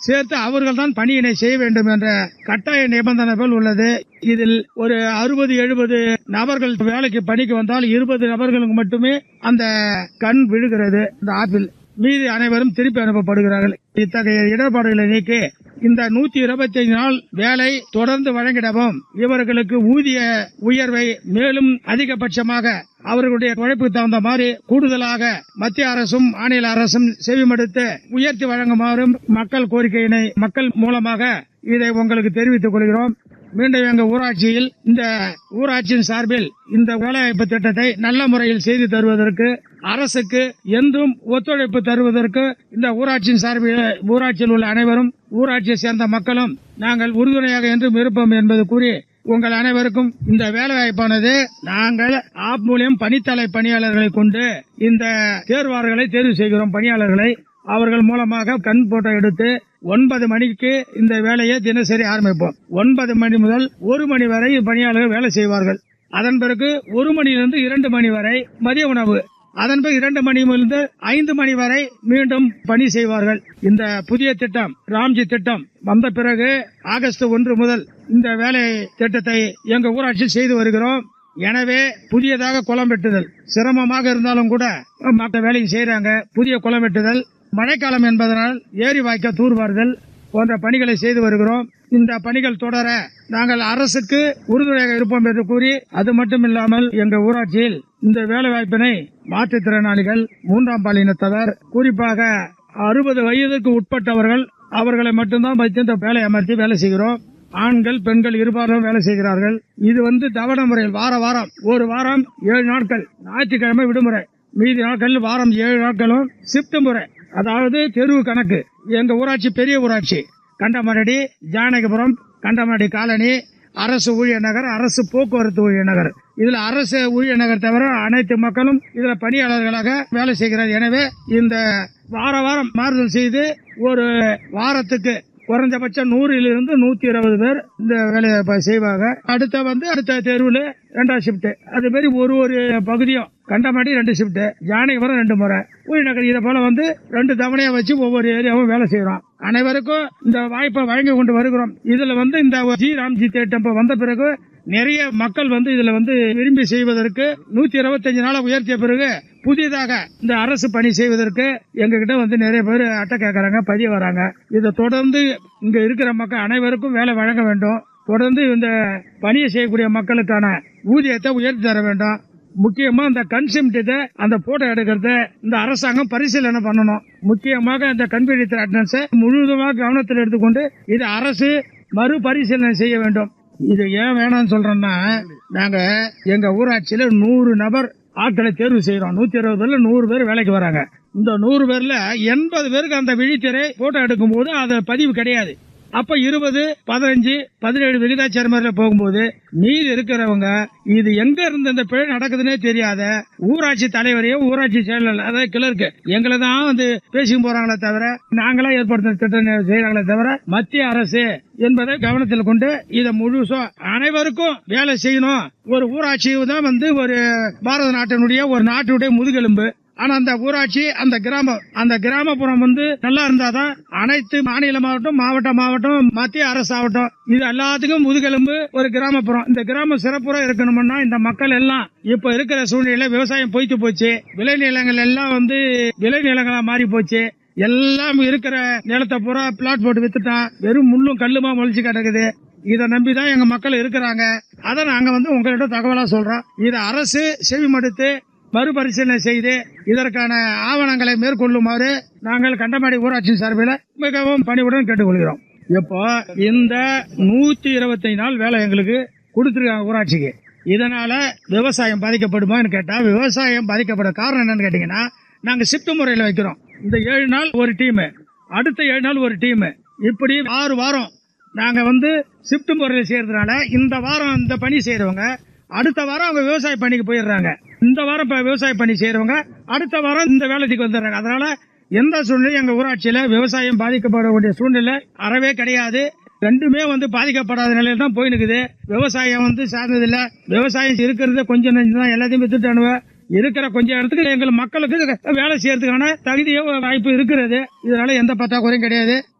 சேர்த்து அவர்கள் தான் பணியினை செய்ய வேண்டும் என்ற கட்டாய நிபந்தனைகள் உள்ளது இதில் ஒரு அறுபது எழுபது நபர்கள் வேலைக்கு பணிக்கு வந்தால் இருபது நபர்களுக்கு மட்டுமே அந்த கண் விழுகிறது இந்த ஆப்பிள் மீதி அனைவரும் திருப்பி அனுப்பப்படுகிறார்கள் இத்தகைய இடர்பாடுகளை நீக்கி இந்த நூத்தி இருபத்தி நாள் வேலை தொடர்ந்து வழங்கிடவும் இவர்களுக்கு ஊதிய உயர்வை மேலும் அதிகபட்சமாக அவர்களுடைய உழைப்புக்கு தகுந்த மாதிரி கூடுதலாக மத்திய அரசும் மாநில அரசும் செவிமடுத்து உயர்த்தி வழங்குமாறும் மக்கள் கோரிக்கையினை மக்கள் மூலமாக இதை உங்களுக்கு தெரிவித்துக் கொள்கிறோம் மீண்டும் எங்க ஊராட்சியில் இந்த ஊராட்சியின் சார்பில் இந்த வேலைவாய்ப்பு திட்டத்தை நல்ல முறையில் செய்து தருவதற்கு அரசுக்கு என்றும் ஒத்துழைப்பு தருவதற்கு இந்த ஊராட்சியின் சார்பில் ஊராட்சியில் உள்ள அனைவரும் ஊராட்சியை சேர்ந்த மக்களும் நாங்கள் உறுதுணையாக என்றும் இருப்போம் என்பது கூறி உங்கள் அனைவருக்கும் இந்த வேலைவாய்ப்பானது நாங்கள் ஆப் மூலியம் பணித்தலை பணியாளர்களை கொண்டு இந்த தேர்வாளர்களை தேர்வு செய்கிறோம் பணியாளர்களை அவர்கள் மூலமாக கண் போட்டோ எடுத்து ஒன்பது மணிக்கு இந்த வேலையை தினசரி ஆரம்பிப்போம் ஒன்பது மணி முதல் ஒரு மணி வரை பணியாளர்கள் வேலை செய்வார்கள் அதன் பிறகு ஒரு மணியிலிருந்து இரண்டு மணி வரை மதிய உணவு அதன் பிறகு இரண்டு மணியிலிருந்து ஐந்து மணி வரை மீண்டும் பணி செய்வார்கள் இந்த புதிய திட்டம் ராம்ஜி திட்டம் வந்த பிறகு ஆகஸ்ட் ஒன்று முதல் இந்த வேலை திட்டத்தை எங்க ஊராட்சி செய்து வருகிறோம் எனவே புதியதாக குளம் வெட்டுதல் சிரமமாக இருந்தாலும் கூட மற்ற வேலையை செய்யறாங்க புதிய குளம் வெட்டுதல் மழைக்காலம் என்பதனால் ஏரி வாய்க்க தூர்வாறுதல் போன்ற பணிகளை செய்து வருகிறோம் இந்த பணிகள் தொடர நாங்கள் அரசுக்கு உறுதுணையாக இருப்போம் என்று கூறி அது மட்டுமில்லாமல் எங்க ஊராட்சியில் இந்த வேலை வாய்ப்பினை மாற்றுத்திறனாளிகள் மூன்றாம் பாலினத்தவர் குறிப்பாக அறுபது வயதுக்கு உட்பட்டவர்கள் அவர்களை மட்டும்தான் வைத்து இந்த வேலை அமர்த்தி வேலை செய்கிறோம் ஆண்கள் பெண்கள் இருபாலும் வேலை செய்கிறார்கள் இது வந்து தவணை முறையில் வார வாரம் ஒரு வாரம் ஏழு நாட்கள் ஞாயிற்றுக்கிழமை விடுமுறை மீதி நாட்கள் வாரம் ஏழு நாட்களும் ஷிப்ட் முறை அதாவது தெருவு கணக்கு எங்க ஊராட்சி பெரிய ஊராட்சி கண்டமரடி ஜானகிபுரம் கண்டமரடி காலனி அரசு ஊழியர் நகர் அரசு போக்குவரத்து ஊழியர் நகர் இதுல அரசு ஊழியர் நகர் தவிர அனைத்து மக்களும் இதுல பணியாளர்களாக வேலை செய்கிறார் எனவே இந்த வார வாரம் மாறுதல் செய்து ஒரு வாரத்துக்கு குறைஞ்சபட்சம் நூறிலிருந்து நூத்தி இருபது பேர் இந்த வேலையை ப- செய்வாங்க அடுத்த வந்து அடுத்த தெருவில் ரெண்டாம் ஷிஃப்ட் அது மாதிரி ஒரு ஒரு பகுதியும் கண்டமாடி ரெண்டு ஷிஃப்ட் ஜானகிபுரம் ரெண்டு முறை நகர் இதை போல வந்து ரெண்டு தவணையை வச்சு ஒவ்வொரு ஏரியாவும் வேலை செய்யறோம் அனைவருக்கும் இந்த வாய்ப்பை வழங்கி கொண்டு வருகிறோம் இதுல வந்து இந்த ஜி ராம்ஜி திட்டம் இப்ப வந்த பிறகு நிறைய மக்கள் வந்து இதுல வந்து விரும்பி செய்வதற்கு நூத்தி இருபத்தஞ்சு நாளை உயர்த்திய பிறகு புதியதாக இந்த அரசு பணி செய்வதற்கு எங்ககிட்ட வந்து நிறைய பேர் அட்டை கேட்கறாங்க பதிய வராங்க இதை தொடர்ந்து இங்க இருக்கிற மக்கள் அனைவருக்கும் வேலை வழங்க வேண்டும் தொடர்ந்து இந்த பணியை செய்யக்கூடிய மக்களுக்கான ஊதியத்தை உயர்த்தி தர வேண்டும் முக்கியமா இந்த கன்சிம்டத்தை அந்த போட்டோ எடுக்கிறத இந்த அரசாங்கம் பரிசீலனை பண்ணணும் முக்கியமாக இந்த கண்பிடித்த அட்டன்ஸை முழுவதுமாக கவனத்தில் எடுத்துக்கொண்டு இது அரசு மறுபரிசீலனை செய்ய வேண்டும் இது ஏன் வேணாம்னு சொல்றோம்னா நாங்க எங்க ஊராட்சியில நூறு நபர் ஆட்களை தேர்வு செய்யறோம் நூத்தி இருபது பேர்ல நூறு பேர் வேலைக்கு வராங்க இந்த நூறு பேர்ல எண்பது பேருக்கு அந்த விழித்திரை போட்டோ எடுக்கும் போது அது பதிவு கிடையாது அப்ப இருபது பதினஞ்சு பதினேழு விகிதாச்சார முறையில போகும்போது மீதி இருக்கிறவங்க இது எங்க இருந்து இந்த பிழை நடக்குதுன்னே தெரியாத ஊராட்சி தலைவரையும் ஊராட்சி செயலர் அதாவது கிளர்க்கு எங்களை தான் வந்து பேசி போறாங்களே தவிர நாங்களா ஏற்படுத்தின திட்டம் செய்யறாங்களே தவிர மத்திய அரசு என்பதை கவனத்தில் கொண்டு இதை முழுசும் அனைவருக்கும் வேலை செய்யணும் ஒரு ஊராட்சி தான் வந்து ஒரு பாரத நாட்டினுடைய ஒரு நாட்டுடைய முதுகெலும்பு ஆனா அந்த ஊராட்சி அந்த கிராமம் அந்த கிராமப்புறம் வந்து நல்லா இருந்தாதான் அனைத்து மாநிலமாகட்டும் மாவட்ட மாவட்டம் மத்திய அரசு ஆகட்டும் இது எல்லாத்துக்கும் முதுகெலும்பு ஒரு கிராமப்புறம் இந்த கிராமம் சிறப்புற இருக்கணும்னா இந்த மக்கள் எல்லாம் இப்ப இருக்கிற சூழ்நிலை விவசாயம் பொய்த்து போச்சு விளைநிலங்கள் எல்லாம் வந்து விளைநிலங்களா மாறி போச்சு எல்லாம் இருக்கிற நிலத்தை பூரா பிளாட் போட்டு வித்துட்டான் வெறும் முள்ளும் கல்லுமா முளைச்சு கிடக்குது இதை நம்பிதான் எங்க மக்கள் இருக்கிறாங்க அதை நாங்க வந்து உங்கள்கிட்ட தகவலா சொல்றோம் இதை அரசு செவிமடுத்து மறுபரிசீலனை செய்து இதற்கான ஆவணங்களை மேற்கொள்ளுமாறு நாங்கள் கண்டமாடி ஊராட்சி சார்பில் மிகவும் பணிவுடன் கேட்டுக்கொள்கிறோம் இப்போ இந்த நூத்தி இருபத்தி நாள் வேலை எங்களுக்கு கொடுத்துருக்காங்க ஊராட்சிக்கு இதனால விவசாயம் பாதிக்கப்படுமான்னு கேட்டா விவசாயம் பாதிக்கப்பட காரணம் என்னன்னு கேட்டீங்கன்னா நாங்க ஷிப்ட் முறையில் வைக்கிறோம் இந்த ஏழு நாள் ஒரு டீம் அடுத்த ஏழு நாள் ஒரு டீம் இப்படி ஆறு வாரம் நாங்க வந்து ஷிப்ட் முறையில் செய்யறதுனால இந்த வாரம் இந்த பணி செய்யறவங்க அடுத்த வாரம் அவங்க விவசாய பணிக்கு போயிடுறாங்க இந்த வாரம் இப்ப விவசாய பணி செய்யறவங்க அடுத்த வாரம் இந்த வேலைக்கு வந்துடுறாங்க அதனால எந்த சூழ்நிலையும் எங்க ஊராட்சியில விவசாயம் பாதிக்கப்படக்கூடிய சூழ்நிலை அறவே கிடையாது ரெண்டுமே வந்து பாதிக்கப்படாத நிலையில தான் போயினுக்குது விவசாயம் வந்து சார்ந்தது இல்ல விவசாயம் இருக்கிறது கொஞ்சம் நஞ்சம் தான் எல்லாத்தையும் வித்துட்டானுவ இருக்கிற கொஞ்ச இடத்துக்கு எங்கள் மக்களுக்கு வேலை செய்யறதுக்கான தகுதியோ வாய்ப்பு இருக்கிறது இதனால எந்த பற்றாக்குறையும் கிடையாது